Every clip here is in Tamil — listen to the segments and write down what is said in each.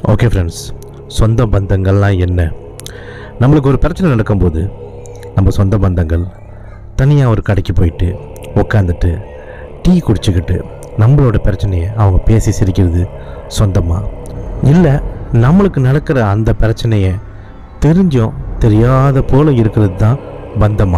ஓகே ஃப்ரெண்ட்ஸ் சொந்த பந்தங்கள்லாம் என்ன நம்மளுக்கு ஒரு பிரச்சனை நடக்கும்போது நம்ம சொந்த பந்தங்கள் தனியாக ஒரு கடைக்கு போயிட்டு உக்காந்துட்டு டீ குடிச்சுக்கிட்டு நம்மளோட பிரச்சனையை அவங்க பேசி சிரிக்கிறது சொந்தமாக இல்லை நம்மளுக்கு நடக்கிற அந்த பிரச்சனையை தெரிஞ்சும் தெரியாத போல இருக்கிறது தான் பந்தமா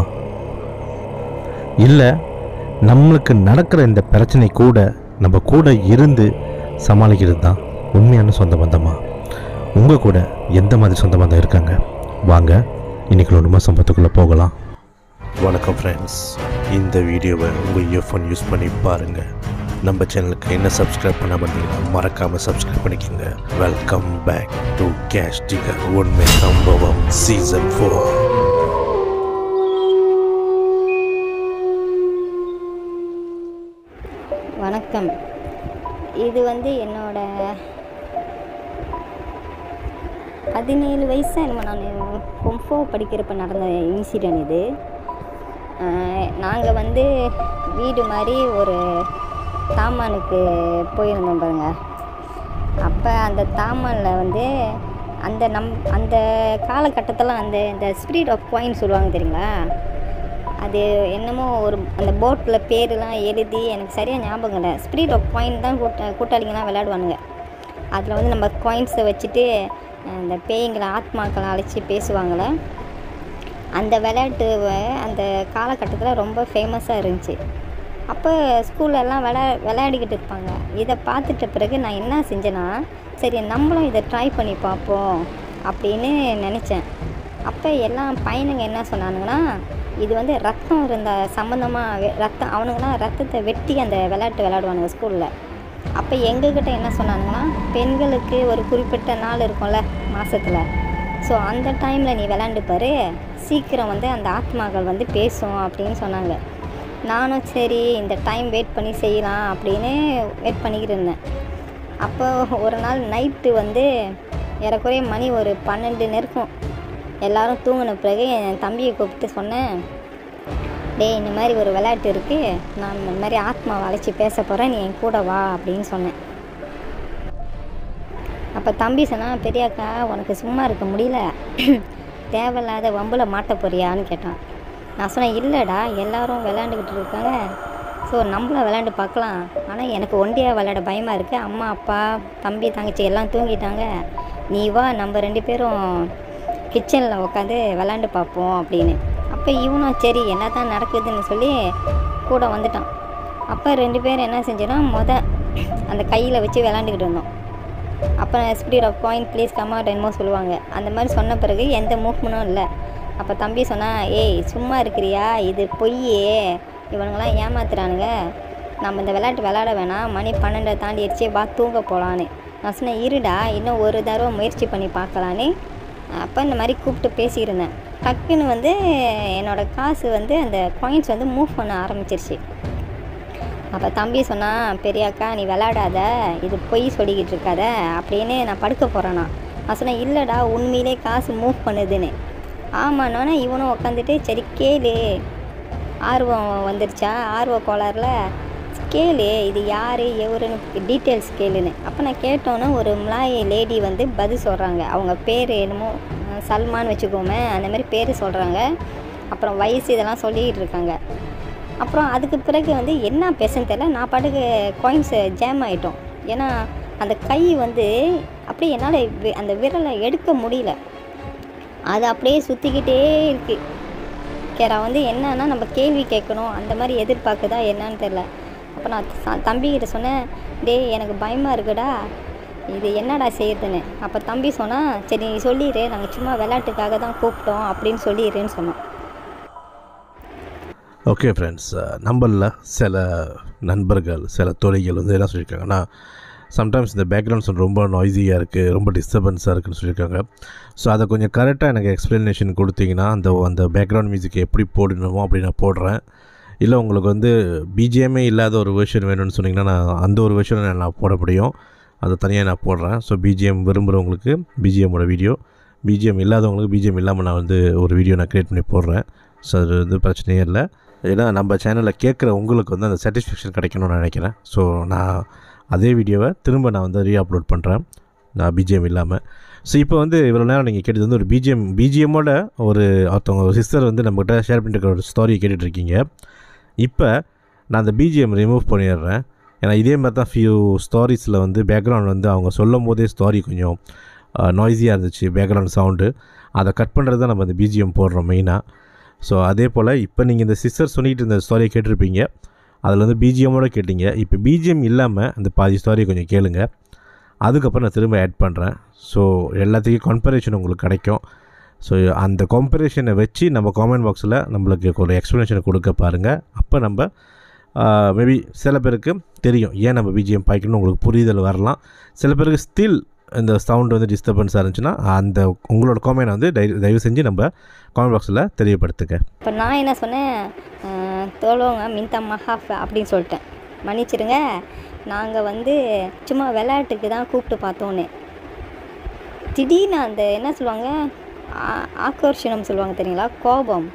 இல்லை நம்மளுக்கு நடக்கிற இந்த பிரச்சனை கூட நம்ம கூட இருந்து சமாளிக்கிறது தான் உண்மையான சொந்த பந்தமா உங்கள் கூட எந்த மாதிரி சொந்த பந்தம் இருக்காங்க வாங்க இன்னைக்கு ஒன்றுமா சம்பத்துக்குள்ளே போகலாம் வணக்கம் ஃப்ரெண்ட்ஸ் இந்த வீடியோவை உங்கள் இயர்ஃபோன் யூஸ் பண்ணி பாருங்கள் நம்ம சேனலுக்கு என்ன சப்ஸ்கிரைப் பண்ண பண்ணீங்கன்னா மறக்காமல் சப்ஸ்கிரைப் பண்ணிக்கோங்க welcome back to cash digger உண்மை சம்பவம் சீசன் ஃபோர் வணக்கம் இது வந்து என்னோட பதினேழு வயசா என்னமோ நான் கொம்போ படிக்கிறப்ப நடந்த இன்சிடென்ட் இது நாங்கள் வந்து வீடு மாதிரி ஒரு தாமானுக்கு போயிருந்தோம் பாருங்க அப்போ அந்த தாமானில் வந்து அந்த நம் அந்த காலகட்டத்தில் அந்த இந்த ஸ்பிரிட் ஆஃப் காயின் சொல்லுவாங்க தெரியுங்களா அது என்னமோ ஒரு அந்த போட்டில் பேரெலாம் எழுதி எனக்கு சரியாக ஞாபகம் இல்லை ஸ்பிரிட் ஆஃப் காயின் தான் கூட்ட கூட்டாளிங்கெல்லாம் விளையாடுவானுங்க அதில் வந்து நம்ம காயின்ஸை வச்சுட்டு அந்த பேய்ங்களை ஆத்மாக்களை அழைச்சி பேசுவாங்களே அந்த விளையாட்டு வ- அந்த காலகட்டத்தில் ரொம்ப ஃபேமஸாக இருந்துச்சு அப்போ ஸ்கூல்ல எல்லாம் விளா விளையாடிக்கிட்டு இருப்பாங்க இதை பார்த்துட்ட பிறகு நான் என்ன செஞ்சேன்னா சரி நம்மளும் இதை ட்ரை பண்ணி பார்ப்போம் அப்படின்னு நினச்சேன் அப்போ எல்லாம் பையனுங்க என்ன சொன்னானுங்கன்னா இது வந்து ரத்தம் இருந்த சம்மந்தமாக ரத்தம் அவனுங்களாம் ரத்தத்தை வெட்டி அந்த விளையாட்டு விளையாடுவானுங்க ஸ்கூலில் அப்போ எங்ககிட்ட என்ன சொன்னானுங்கன்னா பெண்களுக்கு ஒரு குறிப்பிட்ட நாள் இருக்கும்ல மாசத்துல ஸோ அந்த டைமில் நீ விளாண்டு பாரு சீக்கிரம் வந்து அந்த ஆத்மாக்கள் வந்து பேசும் அப்படின்னு சொன்னாங்க நானும் சரி இந்த டைம் வெயிட் பண்ணி செய்யலாம் அப்படின்னு வெயிட் பண்ணிக்கிட்டு இருந்தேன் அப்போ ஒரு நாள் நைட்டு வந்து ஏறக்குறைய மணி ஒரு பன்னெண்டு நெருக்கும் எல்லாரும் தூங்கின பிறகு என் தம்பியை கூப்பிட்டு சொன்னேன் டேய் இந்த மாதிரி ஒரு விளையாட்டு இருக்குது நான் இந்த மாதிரி ஆத்மாவை அழைச்சி பேச போகிறேன் நீ என் கூட வா அப்படின்னு சொன்னேன் அப்போ தம்பி சொன்னான் பெரியாக்கா உனக்கு சும்மா இருக்க முடியல தேவையில்லாத வம்பில் மாட்ட போறியான்னு கேட்டான் நான் சொன்னேன் இல்லைடா எல்லாரும் விளையாண்டுக்கிட்டு இருக்காங்க ஸோ நம்மளும் விளையாண்டு பார்க்கலாம் ஆனால் எனக்கு ஒண்டியாக விளையாட பயமாக இருக்குது அம்மா அப்பா தம்பி தங்கச்சி எல்லாம் தூங்கிட்டாங்க நீ வா நம்ம ரெண்டு பேரும் கிச்சனில் உட்காந்து விளாண்டு பார்ப்போம் அப்படின்னு அப்போ இவனும் சரி என்ன தான் நடக்குதுன்னு சொல்லி கூட வந்துட்டான் அப்போ ரெண்டு பேரும் என்ன செஞ்சோன்னா மொத அந்த கையில் வச்சு விளாண்டுக்கிட்டு இருந்தோம் அப்போ spirit of coin please come என்னமோ சொல்லுவாங்க அந்த மாதிரி சொன்ன பிறகு எந்த மூவ்மெண்ட்டும் இல்லை அப்போ தம்பி சொன்னா ஏய் சும்மா இருக்கிறியா இது பொய்யே இவனுங்களாம் ஏமாத்துறானுங்க நம்ம இந்த விளையாட்டு விளையாட வேணாம் மணி பன்னெண்டை தாண்டிடுச்சு வா தூங்க போகலான்னு நான் சொன்னேன் இருடா இன்னும் ஒரு தடவை முயற்சி பண்ணி பார்க்கலான்னு அப்போ இந்த மாதிரி கூப்பிட்டு பேசியிருந்தேன் டக்குன்னு வந்து என்னோடய காசு வந்து அந்த காயின்ஸ் வந்து மூவ் பண்ண ஆரம்பிச்சிருச்சு அப்போ தம்பி சொன்னான் பெரியாக்கா நீ விளையாடாத இது பொய் சொல்லிக்கிட்டு இருக்காத அப்படின்னு நான் படுக்க போகிறேன்னா நான் சொன்னேன் இல்லைடா உண்மையிலே காசு மூவ் பண்ணுதுன்னு ஆமாண்ணோன்னே இவனும் உட்காந்துட்டு சரி கேளு ஆர்வம் வந்துருச்சா ஆர்வ கோளாறுல கேளு இது யார் எவருன்னு டீட்டெயில்ஸ் கேளுன்னு அப்போ நான் கேட்டோன்னே ஒரு மலாய் லேடி வந்து பதில் சொல்கிறாங்க அவங்க பேர் என்னமோ அஹ், சல்மான்னு வச்சுக்கோமே அந்த மாதிரி பேர் சொல்கிறாங்க அப்புறம் வயசு இதெல்லாம் சொல்லிக்கிட்டு இருக்காங்க அப்புறம் அதுக்கு பிறகு வந்து என்ன பேசுன்னு தெரியல நான் பாட்டுக்கு காயின்ஸை ஜாம் ஆகிட்டோம் ஏன்னா அந்த கை வந்து அப்படியே என்னால் வி- அந்த விரலை எடுக்க முடியல அது அப்படியே சுற்றிக்கிட்டே இருக்கு கேரா வந்து என்னன்னா நம்ம கேள்வி கேட்கணும் அந்த மாதிரி எதிர்பார்க்குதா என்னன்னு தெரில அப்போ நான் ச- தம்பிக்கிட்ட சொன்னேன் டேய் எனக்கு பயமாக இருக்குடா இது என்னடா செய்யுதுன்னு அப்போ தம்பி சொன்னால் சரி நீ சொல்லிடு நாங்கள் சும்மா விளையாட்டுக்காக தான் கூப்பிட்டோம் அப்படின்னு சொல்லிடுன்னு சொன்னோம் ஓகே ஃப்ரெண்ட்ஸ் நம்மளில் சில நண்பர்கள் சில தோழிகள் வந்து என்ன சொல்லியிருக்காங்கன்னா சம்டைம்ஸ் இந்த பேக்ரவுண்ட் சவுண்ட் ரொம்ப நாய்ஸியாக இருக்குது ரொம்ப டிஸ்டர்பன்ஸாக இருக்குன்னு சொல்லியிருக்காங்க ஸோ அதை கொஞ்சம் கரெக்டாக எனக்கு எக்ஸ்ப்ளனேஷன் கொடுத்தீங்கன்னா அந்த அந்த பேக்ரவுண்ட் மியூசிக் எப்படி போடணுமோ அப்படி நான் போடுறேன் இல்லை உங்களுக்கு வந்து பிஜிஎம்மே இல்லாத ஒரு வெர்ஷன் வேணும்னு சொன்னீங்கன்னா நான் அந்த ஒரு வெர்ஷனை நான் போட முடியும் அதை தனியாக நான் போடுறேன் ஸோ பிஜிஎம் விரும்புகிறவங்களுக்கு பிஜிஎம்மோட வீடியோ பிஜிஎம் இல்லாதவங்களுக்கு பிஜிஎம் இல்லாமல் நான் வந்து ஒரு வீடியோ நான் க்ரியேட் பண்ணி போடுறேன் ஸோ அது வந்து பிரச்சனையே இல்லை ஏன்னா நம்ம சேனலில் கேட்குற உங்களுக்கு வந்து அந்த சாட்டிஸ்ஃபேக்ஷன் கிடைக்கணும்னு நினைக்கிறேன் ஸோ நான் அதே வீடியோவை திரும்ப நான் வந்து ரீஅப்லோட் பண்ணுறேன் நான் பிஜிஎம் இல்லாமல் ஸோ இப்போ வந்து இவ்வளோ நேரம் நீங்கள் கேட்டது வந்து ஒரு பிஜிஎம் பிஜிஎம்மோட ஒரு ஒருத்தவங்க ஒரு சிஸ்டர் வந்து நம்மகிட்ட ஷேர் பண்ணிட்டு இருக்க ஒரு ஸ்டாரியை கேட்டுட்ருக்கீங்க இப்போ நான் அந்த பிஜிஎம் ரிமூவ் பண்ணிடுறேன் ஏன்னா இதே மாதிரி தான் ஃபியூ ஸ்டாரிஸில் வந்து பேக்ரவுண்ட் வந்து அவங்க சொல்லும் போதே ஸ்டாரி கொஞ்சம் நாய்ஸியாக இருந்துச்சு பேக்ரவுண்ட் சவுண்டு அதை கட் பண்ணுறது தான் நம்ம அந்த பிஜிஎம் போடுறோம் மெயினாக ஸோ அதே போல் இப்போ நீங்கள் இந்த சிஸ்டர் சொல்லிட்டு இருந்த ஸ்டாரியை கேட்டிருப்பீங்க அதில் வந்து பிஜிஎம்மோட கேட்டிங்க இப்போ பிஜிஎம் இல்லாமல் அந்த பாதி ஸ்டாரியை கொஞ்சம் கேளுங்க அதுக்கப்புறம் நான் திரும்ப ஆட் பண்ணுறேன் ஸோ எல்லாத்துக்கும் கம்பேரிஷன் உங்களுக்கு கிடைக்கும் ஸோ அந்த கம்பேரிஷனை வச்சு நம்ம காமெண்ட் பாக்ஸில் நம்மளுக்கு ஒரு எக்ஸ்ப்ளனேஷனை கொடுக்க பாருங்கள் அப்போ நம்ம மேபி சில பேருக்கு தெரியும் ஏன் நம்ம பிஜிஎம் பாய்க்கணும்னு உங்களுக்கு புரிதல் வரலாம் சில பேருக்கு ஸ்டில் இந்த சவுண்ட் வந்து டிஸ்டர்பன்ஸாக இருந்துச்சுன்னா அந்த உங்களோட காமெண்ட் வந்து தயவு தயவு செஞ்சு நம்ம காமெண்ட் பாக்ஸில் தெரியப்படுத்துங்க இப்போ நான் என்ன சொன்னேன் அஹ், தோலோங்க மின்தா மஹாஃப் அப்படின்னு சொல்லிட்டேன் மன்னிச்சிடுங்க நாங்கள் வந்து சும்மா விளையாட்டுக்கு தான் கூப்பிட்டு பார்த்தோன்னே திடீர்னு அந்த என்ன சொல்லுவாங்க ஆ- ஆக்கர்ஷணம் சொல்லுவாங்க தெரியுங்களா கோபம்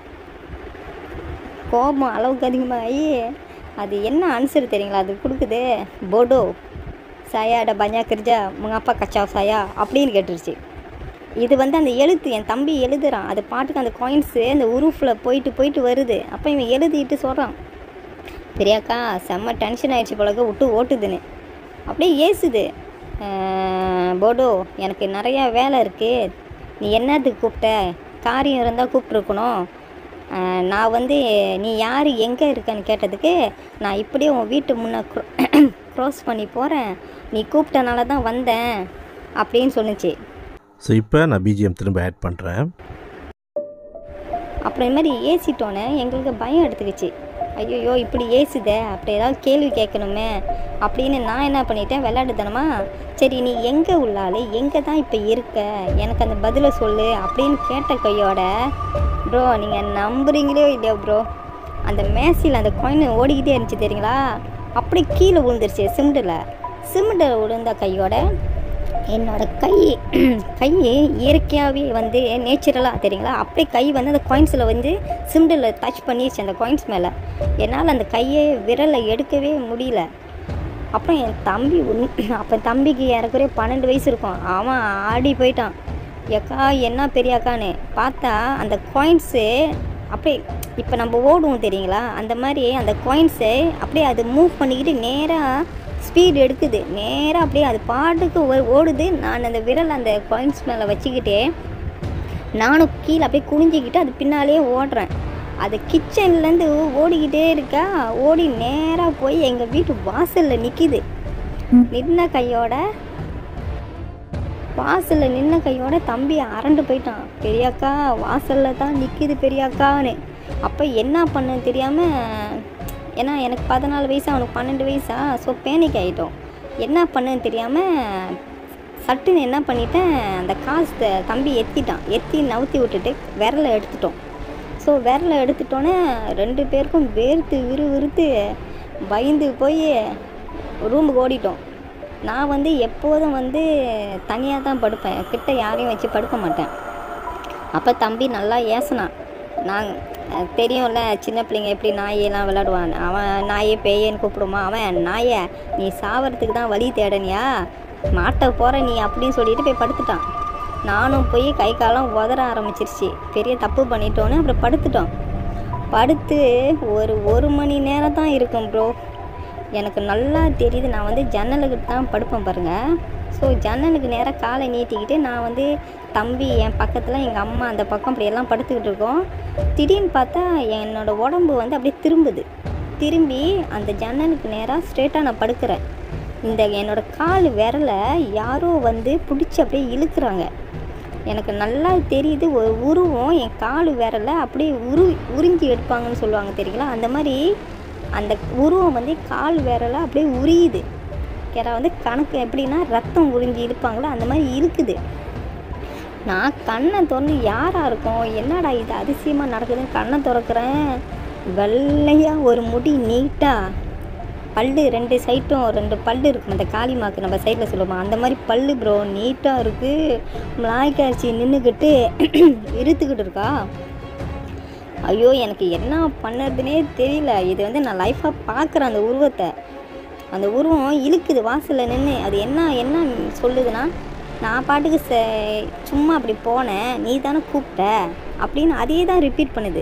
கோபம் அளவுக்கு அதிகமாகி அது என்ன ஆன்சர் தெரியுங்களா அது கொடுக்குது போடோ சாயாட பஞ்சா கிரிஜா முங்கப்பா கச்சா சாயா அப்படின்னு கேட்டுருச்சு இது வந்து அந்த எழுத்து என் தம்பி எழுதுறான் அது பாட்டுக்கு அந்த காயின்ஸு அந்த உருஃபில் போயிட்டு போயிட்டு வருது அப்போ இவன் எழுதிட்டு சொல்கிறான் பெரியாக்கா செம்ம டென்ஷன் ஆயிடுச்சு போலக்க விட்டு ஓட்டுதுன்னு அப்படியே ஏசுது "அஹ், போடோ எனக்கு நிறையா வேலை இருக்குது நீ என்னத்துக்கு கூப்பிட்ட காரியம் இருந்தால் கூப்பிட்ருக்கணும் அஹ், நான் வந்து நீ யார் எங்கே இருக்கன்னு கேட்டதுக்கு நான் இப்படியே உன் வீட்டு முன்னே க்ரோஸ் பண்ணி போகிறேன் நீ கூப்பிட்டனால தான் வந்தேன் அப்படின்னு சொன்னுச்சு ஸோ இப்போ நான் பிஜிஎம் திரும்ப ஆட் பண்ணுறேன் அப்புறம் இந்த மாதிரி ஏசிட்டோன்னே எங்களுக்கு பயம் எடுத்துக்கிச்சு ஐயோ இப்படி ஏசுதே அப்படி ஏதாவது கேள்வி கேட்கணுமே அப்படின்னு நான் என்ன பண்ணிட்டேன் விளையாடுத்தனமா சரி நீ எங்கே உள்ளாலே எங்கே தான் இப்போ இருக்க எனக்கு அந்த பதிலை சொல்லு அப்படின்னு கேட்ட கையோட ப்ரோ நீங்கள் நம்புறீங்களோ இல்லையோ ப்ரோ அந்த மேசியில் அந்த காயின் ஓடிக்கிட்டே இருந்துச்சு தெரியுங்களா அப்படி கீழே விழுந்துருச்சு சிமெண்டில் சிமெண்டில் விழுந்த கையோட என்னோட கை கை இயற்கையாகவே வந்து நேச்சுரலாக தெரியுங்களா அப்படியே கை வந்து அந்த காயின்ஸில் வந்து சிம்பிளில் டச் பண்ணிடுச்சு அந்த காயின்ஸ் மேலே என்னால் அந்த கையை விரலை எடுக்கவே முடியல அப்புறம் என் தம்பி உன்- அப்போ தம்பிக்கு ஏறக்குறைய பன்னெண்டு வயசு இருக்கும் அவன் ஆடி போயிட்டான் எக்கா என்ன பெரியாக்கான்னு பார்த்தா அந்த காயின்ஸு அப்படியே இப்போ நம்ம ஓடுவோம் தெரியுங்களா அந்த மாதிரி அந்த காயின்ஸை அப்படியே அது மூவ் பண்ணிக்கிட்டு நேராக ஸ்பீடு எடுக்குது நேராக அப்படியே அது பாட்டுக்கு ஓ- ஓடுது நான் அந்த விரல் அந்த காயின்ஸ் மேலே வச்சுக்கிட்டே நானும் கீழே அப்படியே குனிஞ்சிக்கிட்டு அது பின்னாலேயே ஓடுறேன் அது கிச்சன்லேருந்து ஓடிக்கிட்டே இருக்கா ஓடி நேராக போய் எங்கள் வீட்டு வாசலில் நிற்கிது நின்ன கையோட வாசலில் நின்ன கையோட தம்பி அரண்டு போயிட்டான் பெரியாக்கா வாசலில் தான் நிற்கிது பெரியாக்கான்னு அப்போ என்ன பண்ண தெரியாமல் ஏன்னா எனக்கு பதினாலு வயசு அவனுக்கு பன்னெண்டு வயசா ஸோ பேனிக் ஆகிட்டோம் என்ன பண்ணன்னு தெரியாமல் சட்டுன்னு என்ன பண்ணிட்டேன் அந்த காசு த- தம்பி எத்திட்டான் எத்தி நவுத்தி விட்டுட்டு விரலை எடுத்துட்டோம் ஸோ விரலை எடுத்துட்டோன்னே ரெண்டு பேருக்கும் வேர்த்து விறு விறுத்து பயந்து போய் ரூமுக்கு ஓடிட்டோம் நான் வந்து எப்போதும் வந்து தனியாக தான் படுப்பேன் கிட்ட யாரையும் வச்சு படுக்க மாட்டேன் அப்போ தம்பி நல்லா ஏசினான் நான் அஹ், தெரியும்ல சின்ன பிள்ளைங்க எப்படி நாயெல்லாம் விளையாடுவான் அவன் நாயே பேயேன்னு கூப்பிடுமா அவன் நாயை நீ சாவறதுக்கு தான் வழி தேடனியா மாட்ட போகிற நீ அப்படின்னு சொல்லிட்டு போய் படுத்துட்டான் நானும் போய் கை காலம் உதற ஆரம்பிச்சிருச்சு பெரிய தப்பு பண்ணிட்டோன்னு அப்புறம் படுத்துட்டோம் படுத்து ஒரு ஒரு மணி நேரம் தான் இருக்கும் ப்ரோ எனக்கு நல்லா தெரியுது நான் வந்து ஜன்னலுக்கு தான் படுப்பேன் பாருங்கள் ஸோ ஜன்னலுக்கு நேராக காலை நீட்டிக்கிட்டு நான் வந்து தம்பி என் பக்கத்தில் எங்கள் அம்மா அந்த பக்கம் அப்படியெல்லாம் படுத்துக்கிட்டு இருக்கோம் திடீர்னு பார்த்தா என்னோட உடம்பு வந்து அப்படியே திரும்புது திரும்பி அந்த ஜன்னலுக்கு நேராக ஸ்ட்ரெயிட்டாக நான் படுக்கிறேன் இந்த என்னோட கால் விரலை யாரோ வந்து பிடிச்சி அப்படியே இழுக்கிறாங்க எனக்கு நல்லா தெரியுது ஒரு உருவம் என் கால் விரலை அப்படியே உரு உறிஞ்சி எடுப்பாங்கன்னு சொல்லுவாங்க தெரியுங்களா அந்த மாதிரி அந்த உருவம் வந்து கால் விரலை அப்படியே உரியுது கேட்டா வந்து கணக்கு எப்படின்னா ரத்தம் உறிஞ்சி இழுப்பாங்களோ அந்த மாதிரி இழுக்குது நான் கண்ணை திறந்து யாராக இருக்கும் என்னடா இது அதிசயமாக நடக்குதுன்னு கண்ணை திறக்கிறேன் வெள்ளையாக ஒரு முடி நீட்டாக பல்லு ரெண்டு சைட்டும் ரெண்டு பல்லு இருக்கும் அந்த காளிமாக்கு நம்ம சைடில் சொல்லுவோம் அந்த மாதிரி பல்லு ப்ரோ நீட்டாக இருக்குது மிளாய்க்காய்ச்சி நின்றுக்கிட்டு இழுத்துக்கிட்டு இருக்கா ஐயோ எனக்கு என்ன பண்ணுறதுனே தெரியல இது வந்து நான் லைஃப்பாக பார்க்குறேன் அந்த உருவத்தை அந்த உருவம் இழுக்குது வாசலில் நின்று அது என்ன என்ன சொல்லுதுன்னா நான் பாட்டுக்கு ச சும்மா அப்படி போனேன் நீ தானே கூப்பிட்ட அப்படின்னு அதே தான் ரிப்பீட் பண்ணுது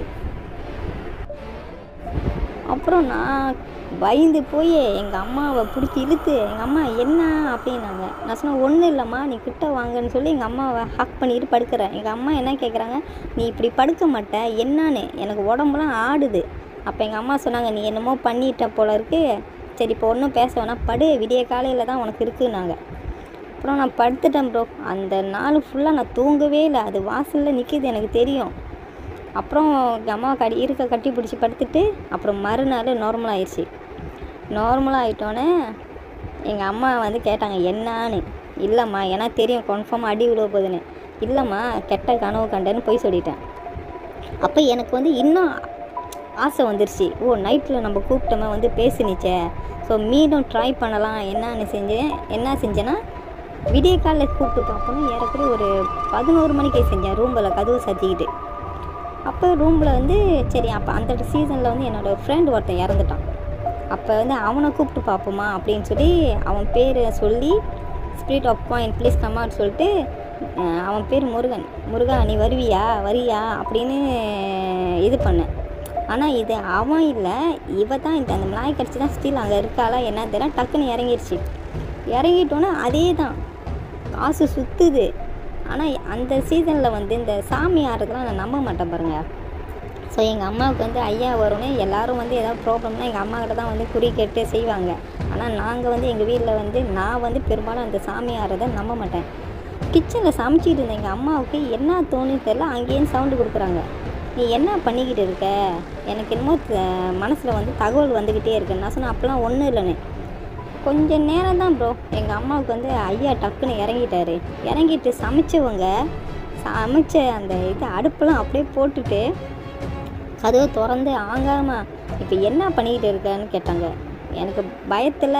அப்புறம் நான் பயந்து போய் எங்கள் அம்மாவை பிடிச்சி இழுத்து எங்கள் அம்மா என்ன அப்படின்னாங்க நான் சொன்னேன் ஒன்றும் இல்லைம்மா நீ கிட்ட வாங்கன்னு சொல்லி எங்கள் அம்மாவை ஹக் பண்ணிட்டு படுக்கிறேன் எங்கள் அம்மா என்ன கேட்குறாங்க நீ இப்படி படுக்க மாட்ட என்னன்னு எனக்கு உடம்புலாம் ஆடுது அப்போ எங்கள் அம்மா சொன்னாங்க நீ என்னமோ பண்ணிட்ட போல இருக்கு சரி இப்போ ஒன்றும் பேச வேணாம் படு விடிய காலையில் தான் உனக்கு இருக்குன்னாங்க அப்புறம் நான் படுத்துட்டேன் ப்ரோ அந்த நாள் ஃபுல்லாக நான் தூங்கவே இல்லை அது வாசலில் நிற்கிது எனக்கு தெரியும் அப்புறம் எங்கள் அம்மா கடி இருக்க கட்டி பிடிச்சி படுத்துட்டு அப்புறம் மறுநாள் நார்மல் ஆயிடுச்சு நார்மலாக ஆகிட்டோன்னே எங்கள் அம்மா வந்து கேட்டாங்க என்னான்னு இல்லைம்மா ஏன்னா தெரியும் கன்ஃபார்மாக அடி விழுவ போகுதுன்னு இல்லைம்மா கெட்ட கனவு கண்டேன்னு போய் சொல்லிட்டேன் அப்போ எனக்கு வந்து இன்னும் ஆசை வந்துருச்சு ஓ நைட்டில் நம்ம கூப்பிட்டோமே வந்து பேசினிச்சே ஸோ மீண்டும் ட்ரை பண்ணலாம் என்னன்னு செஞ்சேன் என்ன செஞ்சேன்னா விடிய காலையில் கூப்பிட்டு பார்ப்போம் ஏறக்குறைய ஒரு பதினோரு மணிக்கு செஞ்சேன் ரூமில் கதவு சாத்திக்கிட்டு அப்போ ரூமில் வந்து சரி அப்போ அந்த சீசனில் வந்து என்னோடய ஃப்ரெண்ட் ஒருத்தன் இறந்துட்டான் அப்போ வந்து அவனை கூப்பிட்டு பார்ப்போமா அப்படின்னு சொல்லி அவன் பேரை சொல்லி ஸ்பிரிட் ஆஃப் பாயிண்ட் ப்ளீஸ் கமான்னு சொல்லிட்டு அஹ், அவன் பேர் முருகன் முருகா நீ வருவியா வரியா அப்படின்னு இது பண்ணேன் ஆனால் இது அவன் இல்லை இவ தான் இந்த அந்த மிளாய் கடிச்சு தான் ஸ்டில் அங்கே இருக்காளா என்ன தெரியல டக்குன்னு இறங்கிருச்சு இறங்கிட்டோன்னே அதே தான் காசு சுற்றுது ஆனால் அந்த சீசனில் வந்து இந்த சாமி ஆடுறதுலாம் நான் நம்ப மாட்டேன் பாருங்க ஸோ எங்கள் அம்மாவுக்கு வந்து ஐயா வரும்னு எல்லாரும் வந்து ஏதாவது ப்ராப்ளம்னா எங்கள் அம்மா கிட்ட தான் வந்து குறி கேட்டு செய்வாங்க ஆனால் நாங்கள் வந்து எங்கள் வீட்டில் வந்து நான் வந்து பெரும்பாலும் அந்த சாமி ஆடுறதை நம்ப மாட்டேன் கிச்சனில் சமைச்சிட்டு இருந்த எங்கள் அம்மாவுக்கு என்ன தோணுன்னு தெரில அங்கேயும் சவுண்டு கொடுக்குறாங்க நீ என்ன பண்ணிக்கிட்டு இருக்க எனக்கு என்னமோ மனசில் வந்து தகவல் வந்துக்கிட்டே இருக்கு நான் சொன்னேன் அப்போலாம் ஒன்றும் இல்லைன்னு கொஞ்ச நேரம் தான் ப்ரோ எங்கள் அம்மாவுக்கு வந்து ஐயா டக்குன்னு இறங்கிட்டாரு இறங்கிட்டு சமைச்சவங்க சமைச்ச அந்த இது அடுப்பெல்லாம் அப்படியே போட்டுட்டு கதவை திறந்து ஆங்காமா இப்போ என்ன பண்ணிக்கிட்டு இருக்கன்னு கேட்டாங்க எனக்கு பயத்தில்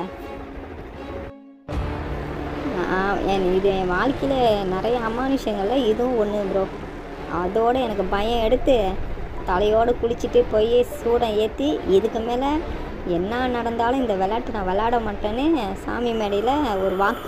நான் என் இது என் வாழ்க்கையில் நிறைய அமானுஷங்களில் இதுவும் ஒன்று ப்ரோ அதோடு எனக்கு பயம் எடுத்து தலையோடு குளிச்சுட்டு போய் சூடம் ஏற்றி இதுக்கு மேலே என்ன நடந்தாலும் இந்த விளையாட்டு நான் விளையாட மாட்டேன்னு சாமி மேடையில் ஒரு வாக்கு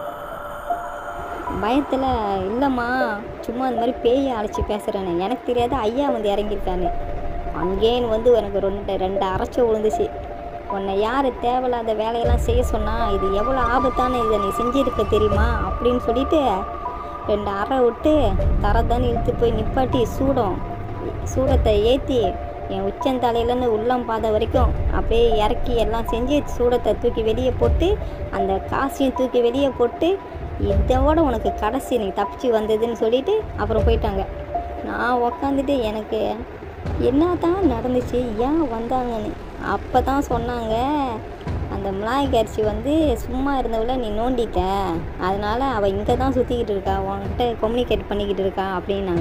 பயத்தில் இல்லைம்மா சும்மா இந்த மாதிரி பேயை அழைச்சி பேசுகிறேன்னு எனக்கு தெரியாது ஐயா வந்து இறங்கியிருக்கான்னு அங்கேன்னு வந்து எனக்கு ரெண்டு ரெண்டு அரைச்சி விழுந்துச்சு உன்னை யார் தேவையில்லாத வேலையெல்லாம் செய்ய சொன்னா இது எவ்வளோ ஆபத்தான இதை நீ செஞ்சிருக்க தெரியுமா அப்படின்னு சொல்லிட்டு ரெண்டு அறை விட்டு தரதான்னு இழுத்து போய் நிப்பாட்டி சூடம் சூடத்தை ஏற்றி என் உச்சந்தலையிலேருந்து உள்ளம் பாதை வரைக்கும் அப்படியே இறக்கி எல்லாம் செஞ்சு சூடத்தை தூக்கி வெளியே போட்டு அந்த காசையும் தூக்கி வெளியே போட்டு இதோட உனக்கு கடைசி நீ தப்பிச்சு வந்ததுன்னு சொல்லிட்டு அப்புறம் போயிட்டாங்க நான் உக்காந்துட்டு எனக்கு என்ன தான் நடந்துச்சு ஏன் வந்தாங்கன்னு அப்போ தான் சொன்னாங்க அந்த மிளாய் கரிசி வந்து சும்மா இருந்தவள நீ நோண்டிட்ட அதனால அவள் இங்கே தான் சுற்றிக்கிட்டு இருக்கா உன்கிட்ட கம்யூனிகேட் பண்ணிக்கிட்டு இருக்கா அப்படின்னாங்க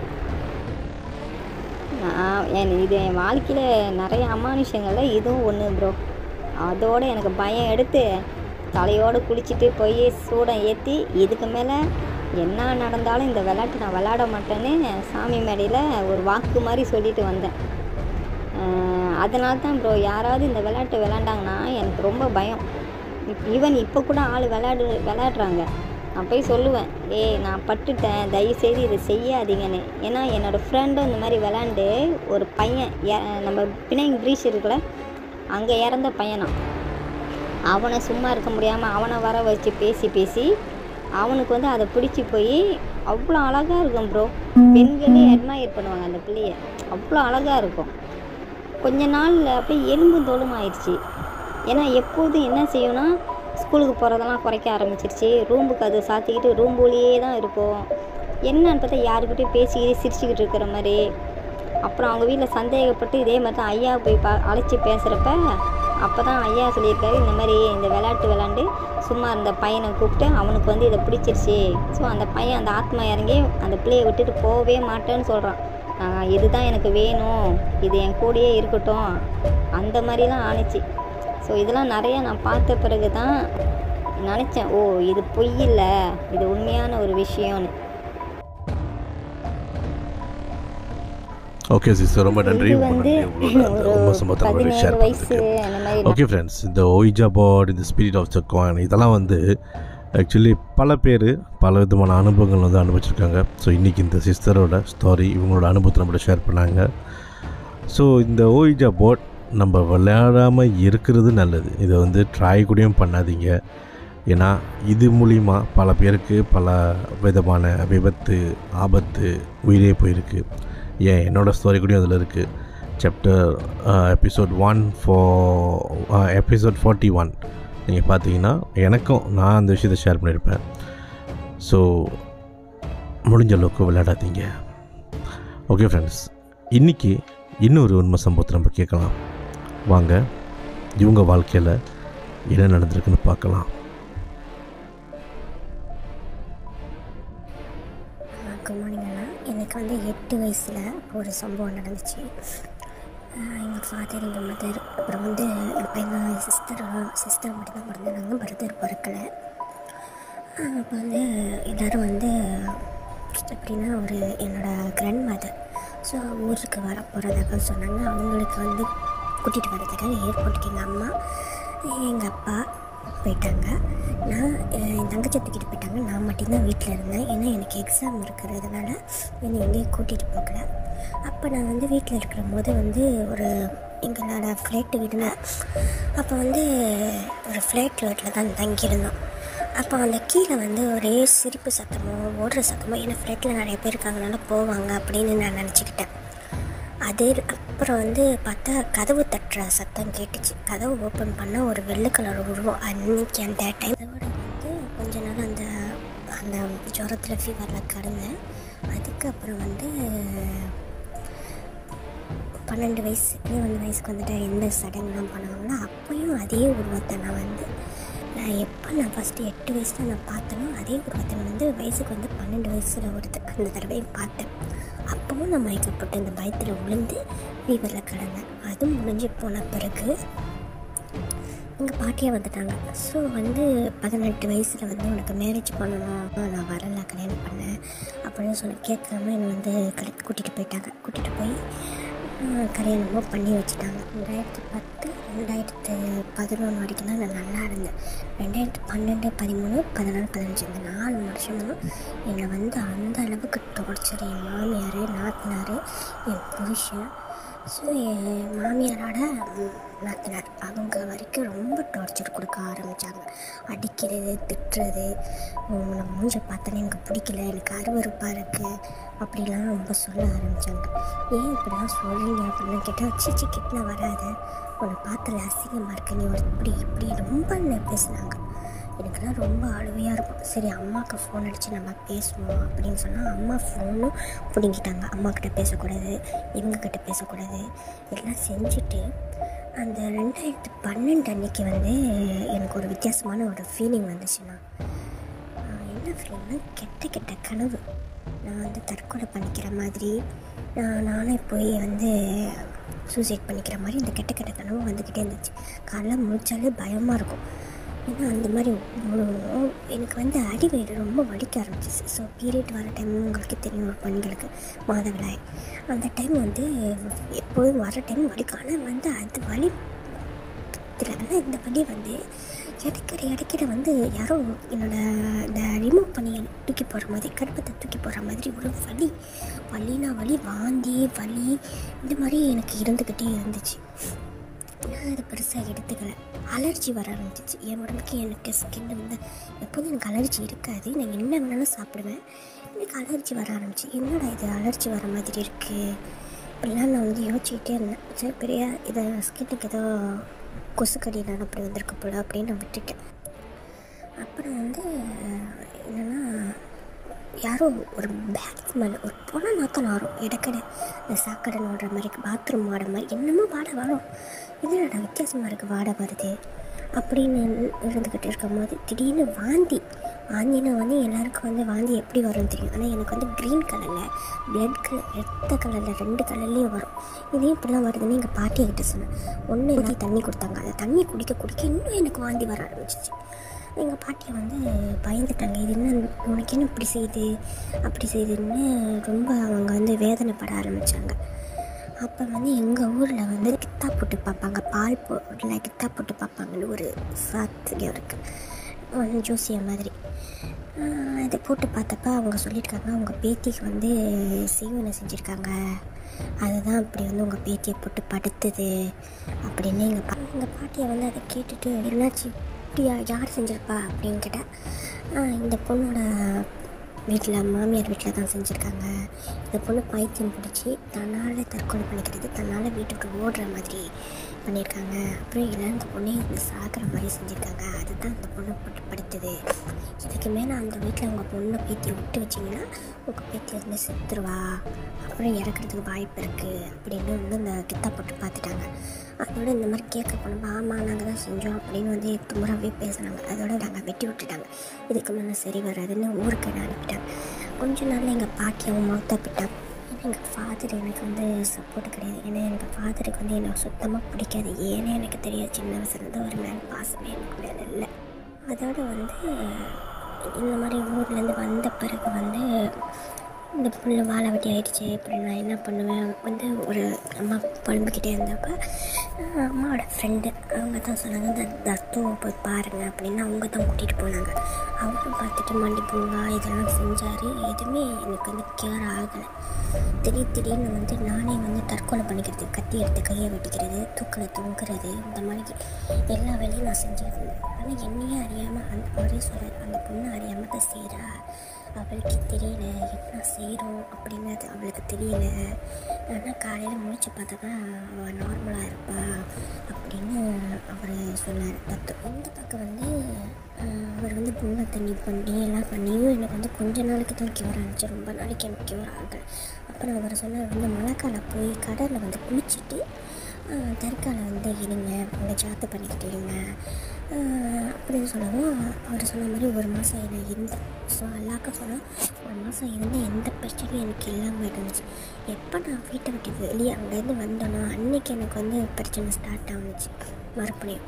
நான் என் இது என் வாழ்க்கையில் நிறைய அமானுஷங்களில் இதுவும் ஒன்று ப்ரோ அதோடு எனக்கு பயம் எடுத்து தலையோடு குளிச்சுட்டு போய் சூடம் ஏற்றி இதுக்கு மேலே என்ன நடந்தாலும் இந்த விளையாட்டு நான் விளையாட மாட்டேன்னு சாமி மேடையில் ஒரு வாக்கு மாதிரி சொல்லிட்டு வந்தேன் அதனால தான் ப்ரோ யாராவது இந்த விளையாட்டு விளையாண்டாங்கன்னா எனக்கு ரொம்ப பயம் ஈவன் இப்போ கூட ஆள் விளையாடு விளையாடுறாங்க நான் போய் சொல்லுவேன் ஏய் நான் பட்டுட்டேன் தயவுசெய்து இதை செய்யாதீங்கன்னு ஏன்னா என்னோடய ஃப்ரெண்டும் இந்த மாதிரி விளாண்டு ஒரு பையன் எ- நம்ம பிணைங் பிரீச் இருக்குல்ல அங்கே இறந்த பையனாம் அவனை சும்மா இருக்க முடியாமல் அவனை வர வச்சு பேசி பேசி அவனுக்கு வந்து அதை பிடிச்சி போய் அவ்வளோ அழகாக இருக்கும் ப்ரோ பெண்களே அட்மையர் பண்ணுவாங்க அந்த பிள்ளைய அவ்வளோ அழகாக இருக்கும் கொஞ்ச நாளில் அப்படியே எலும்பும் தோலும் ஆயிடுச்சு ஏன்னா எப்போதும் என்ன செய்யும்னா ஸ்கூலுக்கு போகிறதெல்லாம் குறைக்க ஆரம்பிச்சிருச்சு ரூமுக்கு அது சாத்திக்கிட்டு ரூம்புலேயே தான் இருக்கும் என்னன்னு பார்த்தா யாருக்கிட்டையும் பேசிக்கிட்டு சிரிச்சுக்கிட்டு இருக்கிற மாதிரி அப்புறம் அவங்க வீட்டில் சந்தேகப்பட்டு இதே மாதிரி தான் ஐயா போய் பா அழைச்சி பேசுகிறப்ப அப்போ தான் ஐயா சொல்லியிருக்காரு இந்த மாதிரி இந்த விளையாட்டு விளாண்டு சும்மா இருந்த பையனை கூப்பிட்டு அவனுக்கு வந்து இதை பிடிச்சிருச்சு ஸோ அந்த பையன் அந்த ஆத்மா இறங்கி அந்த பிள்ளையை விட்டுட்டு போகவே மாட்டேன்னு சொல்கிறான் ஆஹ் இதுதான் எனக்கு வேணும் இது என் கூடயே இருக்கட்டும் அந்த மாதிரிலாம் ஆணுச்சு ஸோ இதெல்லாம் நிறைய நான் பார்த்த பிறகு தான் நினச்சேன் ஓ இது பொய் இல்லை இது உண்மையான ஒரு விஷயம்னு ஓகே சிஸ்டர் ரொம்ப நன்றி இது ரொம்ப வந்து நன்றி உங்களோட அந்த உண்மை சம்பவத்தை நம்மளோட பதினேழு ஷேர் வயசு பண்ணுறதுக்கு அந்த மாதிரி ஓகே ஃப்ரெண்ட்ஸ் இந்த ஒய்ஜா பாட் இந்த ஸ்பிரிட் ஆஃப் த காயின் இதெல்லாம் வந்து ஆக்சுவலி பல பேர் பல விதமான அனுபவங்கள் வந்து அனுபவிச்சிருக்காங்க ஸோ இன்றைக்கி இந்த சிஸ்டரோட ஸ்டோரி இவங்களோட அனுபவத்தை நம்மளோட ஷேர் பண்ணாங்க ஸோ இந்த ஓய்ஜா போட் நம்ம விளையாடாமல் இருக்கிறது நல்லது இதை வந்து ட்ரை கூடயும் பண்ணாதீங்க ஏன்னா இது மூலிமா பல பேருக்கு பல விதமான விபத்து ஆபத்து உயிரே போயிருக்கு ஏன் என்னோடய ஸ்டோரி கூடயும் அதில் இருக்குது chapter episode one four episode forty one நீங்கள் பார்த்தீங்கன்னா எனக்கும் நான் அந்த விஷயத்தை ஷேர் பண்ணியிருப்பேன் ஸோ முடிஞ்ச அளவுக்கு விளையாடாதீங்க ஓகே ஃப்ரெண்ட்ஸ் இன்றைக்கி இன்னொரு உண்மை சம்பவத்தை நம்ம கேட்கலாம் வாங்க இவங்க வாழ்க்கையில் என்ன நடந்திருக்குன்னு பார்க்கலாம் குட் மார்னிங் அண்ணா எனக்கு வந்து எட்டு வயசில் ஒரு சம்பவம் நடந்துச்சு எங்கள் ஃபாதர் எங்கள் மதர் அப்புறம் வந்து இப்போ எங்கள் சிஸ்டரும் சிஸ்டர் மட்டும்தான் பிறந்தாங்க பிரதர் பிறக்கலை அப்போ வந்து எல்லோரும் வந்து எப்படின்னா ஒரு என்னோடய கிராண்ட் மதர் ஸோ ஊருக்கு வர போகிறதாக சொன்னாங்க அவங்களுக்கு வந்து கூட்டிகிட்டு வரதுக்காக ஏர்போர்ட்டுக்கு எங்கள் அம்மா எங்கள் அப்பா போயிட்டாங்க நான் அஹ், என் தங்கச்சி தூக்கிட்டு போயிட்டாங்க நான் மட்டும்தான் வீட்டில் இருந்தேன் ஏன்னா எனக்கு எக்ஸாம் இருக்கிறதுனால என்னை எங்கேயும் கூட்டிகிட்டு போகல அப்போ நான் வந்து வீட்டில் இருக்கிற போது வந்து ஒரு எங்களோட ஃப்ளைட்டு வீடுனா அப்போ வந்து ஒரு ஃப்ளைட் வீட்டில் தான் தங்கியிருந்தோம் அப்போ அந்த கீழே வந்து ஒரே சிரிப்பு சத்தமோ ஓடுற சத்தமோ ஏன்னா ஃப்ளைட்டில் நிறைய பேர் இருக்காங்கனால போவாங்க அப்படின்னு நான் நினச்சிக்கிட்டேன் அது அப்புறம் வந்து பார்த்தா கதவு தட்டுற சத்தம் கேட்டுச்சு கதவு ஓப்பன் பண்ணால் ஒரு வெள்ளை கலர் உருவம் அன்னைக்கு அந்த டைம் அதோட வந்து கொஞ்ச நாள் அந்த அந்த ஜுரத்தில் ஃபீவரில் கடந்தேன் அதுக்கப்புறம் வந்து பன்னெண்டு வயசு இருபது வயசுக்கு வந்துட்டு எந்த சடங்குலாம் பண்ணுவாங்களோ அப்போயும் அதே உருவத்தை நான் வந்து நான் எப்போ நான் ஃபஸ்ட்டு எட்டு வயசில் நான் பார்த்தனோ அதே உருவத்தை நான் வந்து வயசுக்கு வந்து பன்னெண்டு வயசில் ஒரு த- அந்த தடவையும் பார்த்தேன் அப்போவும் நான் மயக்கப்பட்டு இந்த பயத்தில் விழுந்து ஃபீவரில் கிடந்தேன் அதுவும் முடிஞ்சு போன பிறகு எங்கள் பாட்டியாக வந்துட்டாங்க ஸோ வந்து பதினெட்டு வயசில் வந்து உனக்கு மேரேஜ் பண்ணணும் நான் வரல கல்யாணம் பண்ணேன் அப்படின்னு சொல்லி கேட்காம என்னை வந்து கடை கூட்டிகிட்டு போயிட்டாங்க கூட்டிகிட்டு போய் ஆஹ், கல்யாணமும் பண்ணி வச்சுட்டாங்க ரெண்டாயிரத்தி பத்து ரெண்டாயிரத்து பதினொன்று வரைக்கும் தான் நான் நல்லா இருந்தேன் ரெண்டாயிரத்து பன்னெண்டு பதிமூணு பதினாலு பதினஞ்சு இந்த நாலு வருஷமும் என்னை வந்து அந்த அளவுக்கு டார்ச்சர் என் மாமியார் நாத்தனார் என் புருஷன் ஸோ என் மாமியாரோட ம், நாத்தனார் அவங்க வரைக்கும் ரொம்ப டார்ச்சர் கொடுக்க ஆரம்பித்தாங்க அடிக்கிறது திட்டுறது உங்களை மூஞ்ச பார்த்தோன்னே எனக்கு பிடிக்கல எனக்கு அருவருப்பாக இருக்குது அப்படிலாம் ரொம்ப சொல்ல ஆரம்பித்தாங்க ஏன் இப்படிலாம் சொல்கிறீங்க அப்படின்னு கேட்டால் சீச்சி கிட்டலாம் வராத உன்னை பார்த்துல அசிங்கமாக இருக்க நீ ஒரு இப்படி இப்படி ரொம்ப என்ன பேசுனாங்க எனக்குலாம் ரொம்ப அழுவையாக இருக்கும் சரி அம்மாவுக்கு ஃபோன் அடித்து நம்ம பேசுவோம் அப்படின்னு சொன்னால் அம்மா ஃபோனும் பிடுங்கிட்டாங்க அம்மாக்கிட்ட பேசக்கூடாது இவங்கக்கிட்ட பேசக்கூடாது எல்லாம் செஞ்சுட்டு அந்த ரெண்டாயிரத்து பன்னெண்டு அன்னைக்கு வந்து எனக்கு ஒரு வித்தியாசமான ஒரு ஃபீலிங் வந்துச்சுன்னா ஆஹ் என்ன ஃபீலிங்னா கெட்ட கெட்ட கனவு நான் வந்து தற்கொலை பண்ணிக்கிற மாதிரி நான் நானே போய் வந்து சூசைட் பண்ணிக்கிற மாதிரி இந்த கெட்ட கெட்ட கனவு வந்துக்கிட்டே இருந்துச்சு காலைல முழிச்சாலே பயமாக இருக்கும் ஏன்னா அந்த மாதிரி ஒரு- எனக்கு வந்து அடிவயிறு ரொம்ப வலிக்க ஆரம்பிச்சிச்சு ஸோ பீரியட் வர டைம் உங்களுக்கு தெரியும் ஒரு பெண்களுக்கு மாதவிடாய் அந்த டைம் வந்து எப்போதும் வர டைம் வலிக்கும் ஆனால் வந்து அது வலி இதில் ஆனால் இந்த வலி வந்து இடைக்கிற இடைக்கிற வந்து யாரோ என்னோட இந்த ரிமூவ் பண்ணி தூக்கி போடுற மாதிரி கடுப்பத்தை தூக்கி போடுற மாதிரி ஒரு வலி வலினா வலி வாந்தி வலி இந்த மாதிரி எனக்கு இருந்துக்கிட்டே இருந்துச்சு நான் அதை பெருசாக எடுத்துக்கல அலர்ஜி வர ஆரம்பிச்சிச்சு என் உடம்புக்கு எனக்கு ஸ்கின் வந்து எப்போதும் எனக்கு அலர்ஜி இருக்காது நான் என்ன வேணாலும் சாப்பிடுவேன் எனக்கு அலர்ஜி வர ஆரம்பிச்சு என்னடா இது அலர்ஜி வர மாதிரி இருக்குது இப்படிலாம் நான் வந்து யோசிச்சுக்கிட்டே இருந்தேன் சரி பெரிய இதை ஸ்கின்னுக்கு ஏதோ கொசுக்கடினால அப்படி வந்திருக்க போல அப்படின்னு நான் விட்டுட்டேன் அப்புறம் வந்து என்னென்னா யாரோ ஒரு பேக் ஸ்மெல் ஒரு பொண்ணு நாத்தம் வரும் இடக்கடை இந்த சாக்கடை ஓடுற மாதிரி பாத்ரூம் வாட மாதிரி என்னமோ வாடை வரும் என்னடா வித்தியாசமாக இருக்குது வாடை வருது அப்படின்னு இருந்துக்கிட்டு இருக்கும்போது திடீர்னு வாந்தி வாந்தினா வந்து எல்லாருக்கும் வந்து வாந்தி எப்படி வரும்னு தெரியும் ஆனால் எனக்கு வந்து க்ரீன் கலரில் பிளட் கலர் ரத்த கலரில் ரெண்டு கலர்லேயும் வரும் இதே இப்படிலாம் வருதுன்னு எங்கள் பாட்டியை சொன்னேன் ஒன்று எல்லாம் தண்ணி கொடுத்தாங்க அந்த தண்ணி குடிக்க குடிக்க இன்னும் எனக்கு வாந்தி வர ஆரம்பிச்சிச்சு எங்கள் பாட்டியை வந்து பயந்துட்டாங்க இது என்ன உனக்கு என்ன இப்படி செய்யுது அப்படி செய்யுதுன்னு ரொம்ப அவங்க வந்து வேதனைப்பட ஆரம்பித்தாங்க அப்போ வந்து எங்கள் ஊரில் வந்து கித்தா போட்டு பார்ப்பாங்க பால் போட்டில் கித்தா போட்டு பார்ப்பாங்கன்னு ஒரு சாத்தியம் இருக்குது ஜோசிய மாதிரி ஆஹ் இதை போட்டு பார்த்தப்ப அவங்க சொல்லியிருக்காங்க அவங்க பேத்திக்கு வந்து சீவனை செஞ்சுருக்காங்க அதுதான் அப்படி வந்து உங்கள் பேத்தியை போட்டு படுத்துது அப்படின்னு எங்கள் பா எங்கள் பாட்டியை வந்து அதை கேட்டுட்டு என்னாச்சு இப்படியா யார் செஞ்சிருப்பா அப்படின்னு கேட்டால் இந்த பொண்ணோட வீட்டில் மாமியார் வீட்டில் தான் செஞ்சுருக்காங்க இந்த பொண்ணு பைத்தியம் பிடிச்சி தன்னால் தற்கொலை பண்ணிக்கிறது தன்னால் வீட்டை விட்டு ஓடுற மாதிரி பண்ணியிருக்காங்க அப்புறம் இல்லை இந்த பொண்ணை இந்த சாகிற மாதிரி செஞ்சுருக்காங்க அதுதான் இந்த பொண்ணை போட்டு படுத்துது இதுக்கு மேலே அந்த வீட்டில் உங்கள் பொண்ணை பேத்தியை விட்டு வச்சிங்கன்னா உங்கள் பேத்தி வந்து செத்துருவா அப்புறம் இறக்குறதுக்கு வாய்ப்பு இருக்குது அப்படின்னு வந்து இந்த கித்தா போட்டு பார்த்துட்டாங்க அதோட இந்த மாதிரி கேட்க போனப்போ ஆமாம் நாங்கள் தான் செஞ்சோம் அப்படின்னு வந்து துமுறாவே பேசுனாங்க அதோட நாங்கள் வெட்டி விட்டுட்டாங்க இதுக்கு மேலே சரி வராதுன்னு ஊருக்கு என்ன அனுப்பிட்டாங்க கொஞ்ச நாளில் எங்கள் பாட்டி அவங்க மௌத்தாப்பிட்டாங்க ஏன்னா எங்கள் ஃபாதர் எனக்கு வந்து சப்போர்ட் கிடையாது ஏன்னா எங்கள் ஃபாதருக்கு வந்து என்னை சுத்தமாக பிடிக்காது ஏன்னு எனக்கு தெரியாது சின்ன வயசுலேருந்து ஒரு மேல் பாசமே எனக்கு மேலே இல்லை அதோட வந்து இந்த மாதிரி ஊர்லேருந்து வந்த பிறகு வந்து இந்த புள்ள வாழை வெட்டி ஆயிடுச்சு இப்படி நான் என்ன பண்ணுவேன் வந்து ஒரு அம்மா புலம்பிக்கிட்டே இருந்தப்ப ஆஹ் அம்மாவோட ஃப்ரெண்டு அவங்க தான் சொன்னாங்க இந்த தத்துவை போய் பாருங்கள் அப்படின்னு அவங்க தான் கூட்டிகிட்டு போனாங்க அவரும் பார்த்துட்டு மண்டி பூங்கா இதெல்லாம் செஞ்சார் எதுவுமே எனக்கு வந்து கியூர் ஆகலை திடீர் திடீர்னு வந்து நானே வந்து தற்கொலை பண்ணிக்கிறது கத்தி எடுத்து கையை வெட்டிக்கிறது தூக்கில் தொங்குறது இந்த மாதிரி எல்லா வேலையும் நான் செஞ்சுட்டு இருந்தேன் ஆனால் என்னையே அறியாமல் அந்த அவரே சொல்ல அந்த பொண்ணு அறியாமல் தான் செய்கிறா அவளுக்கு தெரியல என்ன செய்கிறோம் அப்படிங்கிறது அவளுக்கு தெரியல ஆனால் காலையில் முழிச்சு பார்த்தா அவள் நார்மலாக இருப்பா அப்படின்னு அவர் சொன்னார் தத்து இந்த பக்கம் வந்து ஆஹ், அவர் வந்து பூங்கா தண்ணி பண்ணி எல்லாம் பண்ணியும் எனக்கு வந்து கொஞ்ச நாளைக்கு தான் கியூர் ஆனிச்சு ரொம்ப நாளைக்கு எனக்கு கியூர் ஆகலை அப்புறம் அவர் சொன்னார் வந்து மழைக்காலம் போய் கடலில் வந்து குளிச்சுட்டு ஆஹ், தற்கால வந்து இருங்க அங்கே ஜாத்து பண்ணிக்கிட்டு இருங்க ஆஹ், அப்படின்னு சொல்லவும் அவர் சொன்ன மாதிரி ஒரு மாதம் நான் இருந்தேன் ஸோ எல்லாருக்கும் சொன்னால் ஒரு மாதம் இருந்து எந்த பிரச்சனையும் எனக்கு இல்லாமல் இருந்துச்சு எப்போ நான் வீட்டை விட்டு வெளியே அங்கேருந்து வந்தேனோ அன்னைக்கு எனக்கு வந்து பிரச்சனை ஸ்டார்ட் ஆகுச்சு மறுபடியும்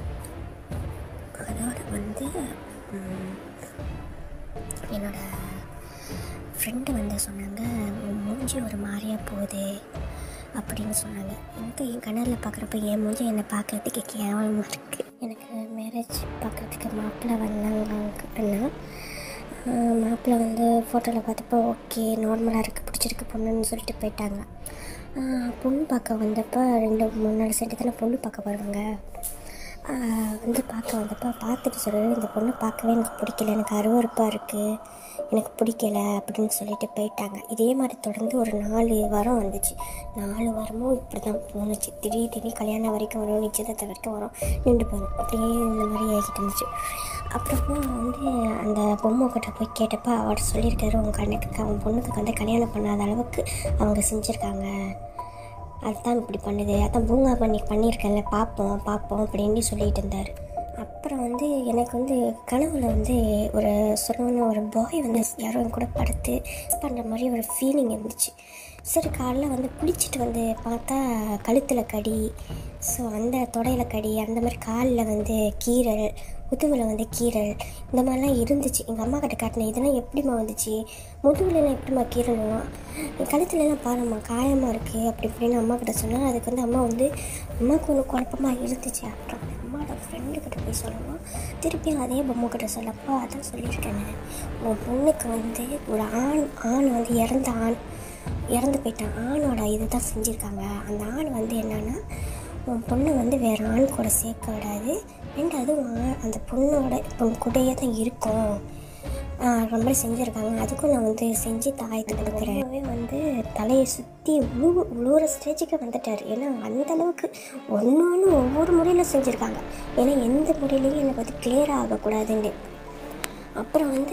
அதோட வந்து ம், என்னோட ஃப்ரெண்டு வந்து சொன்னாங்க உன் மூஞ்சி ஒரு மாதிரியாக போகுது அப்படின்னு சொன்னாங்க எனக்கு என் கண்ணரில் பார்க்குறப்ப என் மூஞ்சி என்னை பார்க்குறதுக்கு கேவலமாக இருக்குது எனக்கு மேரேஜ் பார்க்குறதுக்கு மாப்பிள்ளை வந்தாங்கன்னா மாப்பிள்ளை வந்து ஃபோட்டோவில் பார்த்தப்போ ஓகே நார்மலாக இருக்குது பிடிச்சிருக்கு பொண்ணுன்னு சொல்லிட்டு போயிட்டாங்க ஆஹ் பொண்ணு பார்க்க வந்தப்போ ரெண்டு மூணு நாள் சேர்த்து தானே பொண்ணு பார்க்க வருவாங்க ஆஹ் வந்து பார்க்க வந்தப்போ பார்த்துட்டு சொல்கிறது இந்த பொண்ணு பார்க்கவே எனக்கு பிடிக்கல எனக்கு அருவருப்பாக இருக்குது எனக்கு பிடிக்கல அப்படின்னு சொல்லிட்டு போயிட்டாங்க இதே மாதிரி தொடர்ந்து ஒரு நாலு வாரம் வந்துச்சு நாலு வாரமும் இப்படி தான் போணுச்சு திடீர் திடீர் கல்யாணம் வரைக்கும் வரும் நிச்சயத்தை வரைக்கும் வரும் நின்று போயிடும் அப்படியே இந்த மாதிரி ஆகிட்டு இருந்துச்சு அப்புறமா வந்து அந்த பொம்மை கிட்ட போய் கேட்டப்போ அவர் சொல்லியிருக்காரு உங்கள் கண்ணுக்கு அவன் பொண்ணுக்கு வந்து கல்யாணம் பண்ணாத அளவுக்கு அவங்க செஞ்சுருக்காங்க அதுதான் இப்படி பண்ணுது அதான் பூங்கா பண்ணி பண்ணியிருக்கேன்ல பார்ப்போம் பார்ப்போம் அப்படின்னு சொல்லிட்டு இருந்தார் அப்புறம் வந்து எனக்கு வந்து கனவுல வந்து ஒரு சொன்ன ஒரு பாய் வந்து யாரோ என் கூட படுத்து பண்ணுற மாதிரி ஒரு ஃபீலிங் இருந்துச்சு சரி காலைல வந்து குளிச்சுட்டு வந்து பார்த்தா கழுத்தில் கடி ஸோ அந்த தொடையில கடி அந்த மாதிரி காலில் வந்து கீரல் முதுகில் வந்து கீரல் இந்த மாதிரிலாம் இருந்துச்சு எங்கள் அம்மா கிட்ட காட்டினேன் இதெல்லாம் எப்படிம்மா வந்துச்சு முதுகுலலாம் எப்படிம்மா கீரலும் கழுத்துலலாம் பாரும்மா காயமாக இருக்குது அப்படி இப்படின்னு அம்மா கிட்ட சொன்னால் அதுக்கு வந்து அம்மா வந்து அம்மாவுக்கு ஒன்று குழப்பமாக இருந்துச்சு அப்புறம் அம்மாவோட ஃப்ரெண்டு கிட்ட போய் சொல்லவும் திருப்பி அதே பொம்மை கிட்ட சொல்லப்போ அதான் சொல்லியிருக்கேன் உன் பொண்ணுக்கு வந்து ஒரு ஆண் ஆண் வந்து இறந்த ஆண் இறந்து போயிட்டான் ஆணோட இது தான் செஞ்சுருக்காங்க அந்த ஆண் வந்து என்னன்னா உன் பொண்ணை வந்து வேறு ஆண் கூட சேர்க்க விடாது ரெண்டாவது உன் ஆண் அந்த பொண்ணோட பொன் கூடயே தான் இருக்கும் ஆஹ் அந்த மாதிரி செஞ்சுருக்காங்க அதுக்கும் நான் வந்து செஞ்சு தாயத்து கொடுக்குறேன் வந்து தலையை சுற்றி உழு உழுவுற ஸ்டேஜுக்கு வந்துட்டார் ஏன்னா அந்த அளவுக்கு ஒன்று ஒன்று ஒவ்வொரு முறையில் செஞ்சுருக்காங்க ஏன்னா எந்த முறையிலையும் எனக்கு வந்து கிளியர் ஆகக்கூடாதுன்னு அப்புறம் வந்து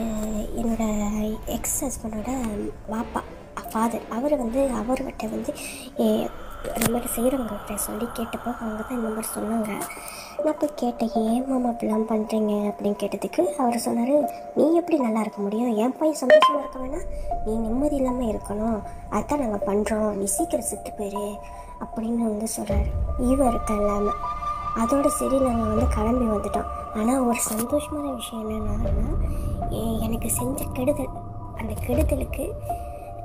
என்னோட எக்ஸ் ஹஸ்பண்டோட வாப்பா ஃபாதர் அவர் வந்து அவர்கிட்ட வந்து ஏ- இந்த மாதிரி செய்கிறவங்ககிட்ட சொல்லி கேட்டப்போ அவங்க தான் இந்த மாதிரி சொன்னாங்க நான் போய் கேட்டேன் ஏன் மாமா அப்படிலாம் பண்ணுறீங்க அப்படின்னு கேட்டதுக்கு அவர் சொன்னார் நீ எப்படி நல்லா இருக்க முடியும் என் பையன் சந்தோஷமாக இருக்க வேணாம் நீ நிம்மதி இல்லாமல் இருக்கணும் அதான் நாங்கள் பண்ணுறோம் நீ சீக்கிரம் செத்து போயிரு அப்படின்னு வந்து சொல்கிறாரு ஈவம் இருக்க இல்லாமல் அதோட சரி நாங்கள் வந்து கிளம்பி வந்துட்டோம் ஆனால் ஒரு சந்தோஷமான விஷயம் என்னென்னா எனக்கு செஞ்ச கெடுதல் அந்த கெடுதலுக்கு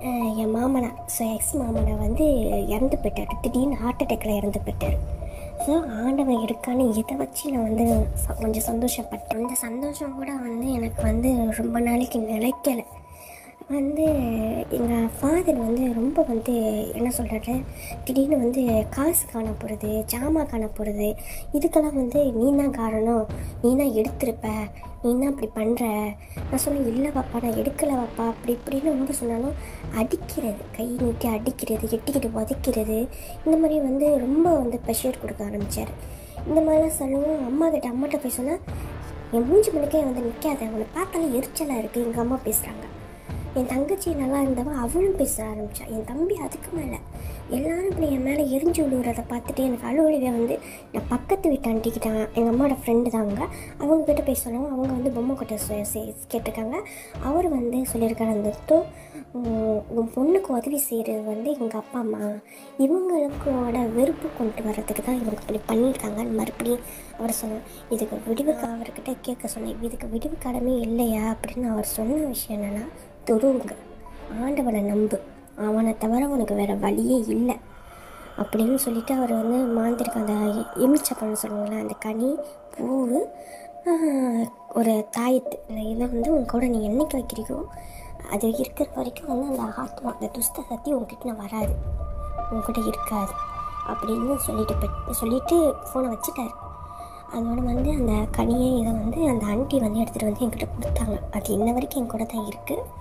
அஹ், என் மாமனா ஸோ எக்ஸ் மாமனை வந்து இறந்து போயிட்டார் திடீர்னு ஹார்ட் அட்டாக்ல இறந்து போயிட்டார் ஸோ ஆண்டவன் இருக்கான்னு இதை வச்சு நான் வந்து ச- கொஞ்சம் சந்தோஷப்பட்டேன் அந்த சந்தோஷம் கூட வந்து எனக்கு வந்து ரொம்ப நாளைக்கு நிலைக்கலை வந்து எங்கள் ஃபாதர் வந்து ரொம்ப வந்து என்ன சொல்கிறது திடீர்னு வந்து காசு காண போகிறது ஜாமான் காண போகிறது இதுக்கெல்லாம் வந்து நீ தான் காரணம் நீ தான் எடுத்திருப்ப நீ தான் அப்படி பண்ணுற நான் சொன்னேன் இல்லை பாப்பா நான் எடுக்கலை பாப்பா அப்படி இப்படின்னு வந்து சொன்னாலும் அடிக்கிறது கை நீட்டி அடிக்கிறது எட்டிக்கிட்டு உதைக்கிறது இந்த மாதிரி வந்து ரொம்ப வந்து ப்ரெஷர் கொடுக்க ஆரம்பித்தார் இந்த மாதிரிலாம் சொல்லவும் அம்மா கிட்ட அம்மாட்ட போய் சொன்னால் என் மூஞ்சி மணிக்கே வந்து நிற்காத அவனை பார்த்தாலே எரிச்சலாக இருக்குது எங்கள் அம்மா பேசுகிறாங்க என் தங்கச்சி நல்லா இருந்தவ அவளும் பேச ஆரம்பிச்சா என் தம்பி அதுக்கு மேலே எல்லாரும் இப்படி என் மேலே எரிஞ்சு விழுகிறத பார்த்துட்டு எனக்கு அழுவழிவே வந்து நான் பக்கத்து வீட்டு ஆண்டிக்கிட்டான் எங்கள் அம்மாவோட ஃப்ரெண்டு தான் அவங்க அவங்க கிட்ட போய் சொன்னாங்க அவங்க வந்து பொம்மை கொட்டை சொ- செ- கேட்டிருக்காங்க அவர் வந்து சொல்லியிருக்காரு அந்த தோ உன் பொண்ணுக்கு உதவி செய்கிறது வந்து எங்கள் அப்பா அம்மா இவங்களுக்கோட வெறுப்பு கொண்டு வர்றதுக்கு தான் இவங்க இப்படி பண்ணியிருக்காங்கன்னு மறுபடியும் அவர் சொன்னார் இதுக்கு விடிவு கா- அவர்கிட்ட கேட்க சொன்னேன் இதுக்கு விடிவு கடமை இல்லையா அப்படின்னு அவர் சொன்ன விஷயம் என்னென்னா துருவுங்க ஆண்டவனை நம்பு அவனை தவிர உனக்கு வேறு வழியே இல்லை அப்படின்னு சொல்லிட்டு அவர் வந்து மாந்திரிக்க அந்த எமிச்சப்பழம் சொல்லுவாங்களே அந்த கனி பூவு ஆஹ், ஒரு தாயத்து இந்த இதை வந்து உன் கூட நீ என்னைக்கு வைக்கிறீங்களோ அது இருக்கிற வரைக்கும் வந்து அந்த ஆத்மா அந்த துஷ்ட சக்தி உங்ககிட்ட நான் வராது உங்ககிட்ட இருக்காது அப்படின்னு சொல்லிட்டு போய் சொல்லிட்டு ஃபோனை வச்சுட்டாரு அதோட வந்து அந்த கனியை இதை வந்து அந்த ஆண்டி வந்து எடுத்துகிட்டு வந்து என்கிட்ட கொடுத்தாங்க அது இன்ன வரைக்கும் என் கூட தான்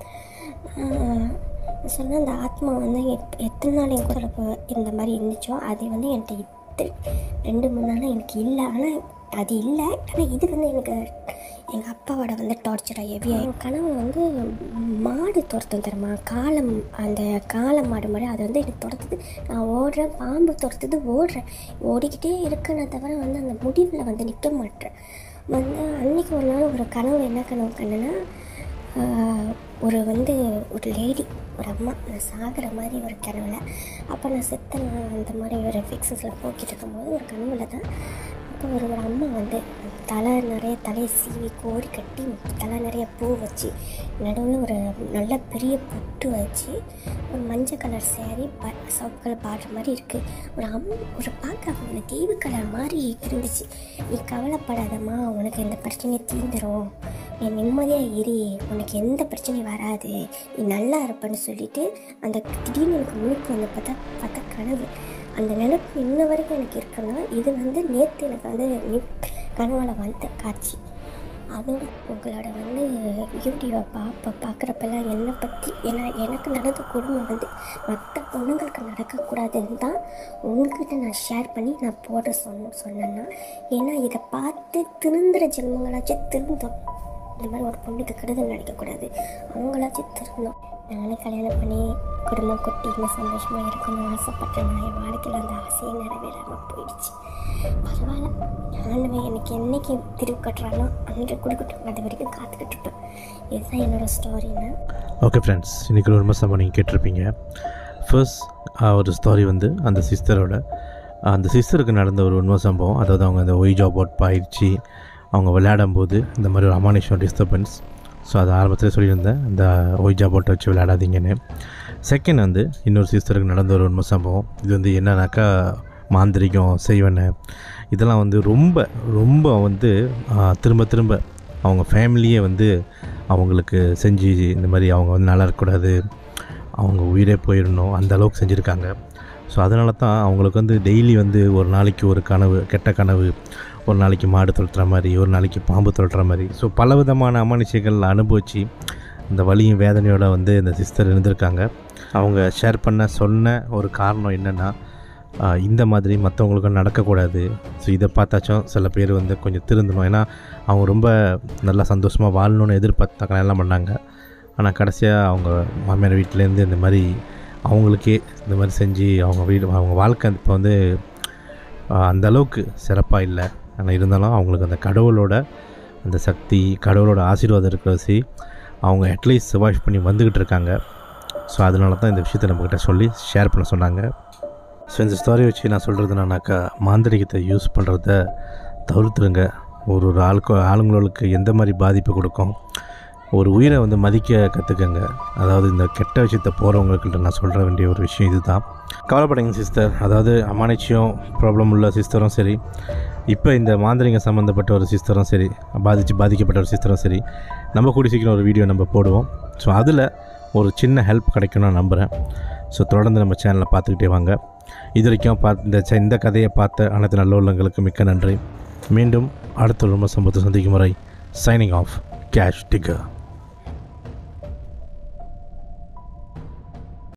இருக்குது சொன்ன அந்த ஆத்மா வந்து எத் எத்தனை நாள் என் கூட இருப்ப- இந்த மாதிரி இருந்துச்சோ அது வந்து என்கிட்ட இத்து ரெண்டு மூணு நாள் எனக்கு இல்லை ஆனால் அது இல்லை ஆனால் இது வந்து எனக்கு எங்கள் அப்பாவோட வந்து டார்ச்சராக ஹெவியாக என் கனவு வந்து மாடு துரத்தும் தருமா காலம் அந்த காளை மாடு மாதிரி அது வந்து எனக்கு துரத்துது நான் ஓடுறேன் பாம்பு துரத்துது ஓடுறேன் ஓடிக்கிட்டே இருக்கேனே தவிர வந்து அந்த முடிவில் வந்து நிற்க மாட்டேன் வந்து அன்னைக்கு ஒரு நாள் ஒரு கனவு என்ன கனவு கண்டேன்னா ஆஹ், ஒரு வந்து ஒரு லேடி ஒரு அம்மா நான் சாகிற மாதிரி ஒரு கனவுல அப்போ நான் செத்தேன் அந்த மாதிரி ஒரு ஃபிக்ஸஸில் போக்கிட்டு இருக்கும்போது ஒரு கனவுல தான் அப்போ ஒரு ஒரு அம்மா வந்து தலை நிறைய தலையை சீவி கோரி கட்டி தலை நிறைய பூ வச்சு நடுவில் ஒரு நல்ல பெரிய பொட்டு வச்சு ஒரு மஞ்சள் கலர் சேரீ ப சிவப்பு கலர் பார்டர் மாதிரி இருக்குது ஒரு அம் ஒரு பார்க்க அவங்க தெய்வ கலர் மாதிரி இருந்துச்சு நீ கவலைப்படாதம்மா உனக்கு எந்த பிரச்சனையும் தீந்துரும் நீ நிம்மதியாக இரு உனக்கு எந்த பிரச்சனையும் வராது நீ நல்லா இருப்பேன்னு சொல்லிட்டு அந்த திடீர்னு எனக்கு முழுக்க வந்து பார்த்தா பார்த்தா கனவு அந்த நினைப்பு இன்ன வரைக்கும் எனக்கு இருக்குன்னா இது வந்து நேற்று எனக்கு வந்து நி- கனவுல வந்த காட்சி அதோட உங்களோட வந்து யூடியூப்பை பார்ப்ப பார்க்குறப்பெல்லாம் என்னை பற்றி ஏன்னா எனக்கு நடந்த குடும்பம் வந்து மற்ற பொண்ணுங்களுக்கு நடக்கக்கூடாதுன்னு தான் உங்ககிட்ட நான் ஷேர் பண்ணி நான் போட சொன்ன சொன்னேன்னா ஏன்னா இதை பார்த்து திருந்துற ஜென்மங்களாச்சும் திருந்தோம் இந்த மாதிரி ஒரு பொண்ணுக்கு கெடுதல் நினைக்கக்கூடாது அவங்களாச்சும் திருந்தோம் நானும் கல்யாணம் பண்ணி குடும்பம் குட்டின்னு சந்தோஷமாக இருக்கணும்னு ஆசைப்பட்டேன் நான் என் வாழ்க்கையில் அந்த ஆசையே நிறைவேறாமல் போயிடுச்சு பரவாயில்ல ஆண்டவே எனக்கு என்னைக்கு திருப்பி கட்டுறானோ அன்று கொடுக்கட்டும் அது வரைக்கும் காத்துக்கிட்டு இருப்பேன் இதுதான் என்னோட ஸ்டோரின்னா ஓகே ஃப்ரெண்ட்ஸ் இன்றைக்கி ஒரு உண்மை நீங்கள் கேட்டிருப்பீங்க ஃபர்ஸ்ட் ஒரு ஸ்டோரி வந்து அந்த சிஸ்டரோட அந்த சிஸ்டருக்கு நடந்த ஒரு உண்மை சம்பவம் அதாவது அவங்க அந்த ஒய் ஜாப் அவுட் பயிற்சி அவங்க விளையாடும்போது இந்த மாதிரி ஒரு அமானுஷம் டிஸ்டர்பன்ஸ் ஸோ அது ஆரம்பத்தில் சொல்லியிருந்தேன் இந்த ஒய் ஜாப் அவுட்டை வச்சு விளையாடாதீங்கன்னு செகண்ட் வந்து இன்னொரு சிஸ்டருக்கு நடந்த ஒரு உண்மை சம்பவம் இது வந்து என்னன்னாக்கா மாந்திரிகம் செய்வன இதெல்லாம் வந்து ரொம்ப ரொம்ப வந்து ஆ, திரும்ப திரும்ப அவங்க ஃபேமிலியே வந்து அவங்களுக்கு செஞ்சு இந்த மாதிரி அவங்க வந்து நல்லா இருக்கக்கூடாது அவங்க உயிரே போயிடணும் அந்த அளவுக்கு செஞ்சுருக்காங்க ஸோ அதனால தான் அவங்களுக்கு வந்து டெய்லி வந்து ஒரு நாளைக்கு ஒரு கனவு கெட்ட கனவு ஒரு நாளைக்கு மாடு தொழுற மாதிரி ஒரு நாளைக்கு பாம்பு தொழுற மாதிரி ஸோ பல விதமான அமானுஷிகள் அனுபவித்து இந்த வலியும் வேதனையோட வந்து இந்த சிஸ்டர் இருந்திருக்காங்க அவங்க ஷேர் பண்ண சொன்ன ஒரு காரணம் என்னென்னா ஆஹ் இந்த மாதிரி மற்றவங்களுக்கும் நடக்கக்கூடாது ஸோ இதை பார்த்தாச்சும் சில பேர் வந்து கொஞ்சம் திருந்தணும் ஏன்னா அவங்க ரொம்ப நல்லா சந்தோஷமாக வாழணும்னு எதிர்பார்த்து தான் கல்யாணம் பண்ணாங்க ஆனால் கடைசியாக அவங்க மாமியார் வீட்டிலேருந்து இந்த மாதிரி அவங்களுக்கே இந்த மாதிரி செஞ்சு அவங்க வீடு அவங்க வாழ்க்கை இப்போ வந்து ஆஹ் அந்த அளவுக்கு சிறப்பாக இல்லை ஆனால் இருந்தாலும் அவங்களுக்கு அந்த கடவுளோட அந்த சக்தி கடவுளோட ஆசீர்வாதம் இருக்கிற வச்சு அவங்க அட்லீஸ்ட் சர்வைவ் பண்ணி வந்துக்கிட்டு இருக்காங்க ஸோ அதனால தான் இந்த விஷயத்தை நம்மக்கிட்ட சொல்லி ஷேர் பண்ண சொன்னாங்க ஸோ இந்த ஸ்டோரி வச்சு நான் சொல்கிறது என்னன்னாக்கா மாந்திரிகத்தை யூஸ் பண்ணுறத தவிர்த்துருங்க ஒரு ஒரு ஆளுக்கு ஆளுங்களுக்கு எந்த மாதிரி பாதிப்பு கொடுக்கும் ஒரு உயிரை வந்து மதிக்க கற்றுக்கங்க அதாவது இந்த கெட்ட விஷயத்தை போகிறவங்கக்கிட்ட நான் சொல்கிற வேண்டிய ஒரு விஷயம் இதுதான் கவலைப்படாதீங்க சிஸ்டர் அதாவது அமானுஷ்யம் ப்ராப்ளம் உள்ள சிஸ்டரும் சரி இப்போ இந்த மாந்திரிக சம்மந்தப்பட்ட ஒரு சிஸ்டரும் சரி பாதித்து பாதிக்கப்பட்ட ஒரு சிஸ்டரும் சரி நம்ம கூடி சீக்கிரம் ஒரு வீடியோ நம்ம போடுவோம் ஸோ அதில் ஒரு சின்ன ஹெல்ப் கிடைக்கும்னு நான் நம்புகிறேன் ஸோ தொடர்ந்து நம்ம சேனலை பார்த்துக்கிட்டே வாங்க இது வரைக்கும் பார்த்து இந்த ச- இந்த கதையை பார்த்த அனைத்து நல்ல உள்ளங்களுக்கு மிக்க நன்றி மீண்டும் அடுத்த ரொம்ப சம்பவத்தை சந்திக்கும் முறை சைனிங் ஆஃப் கேஷ் டிக்கர்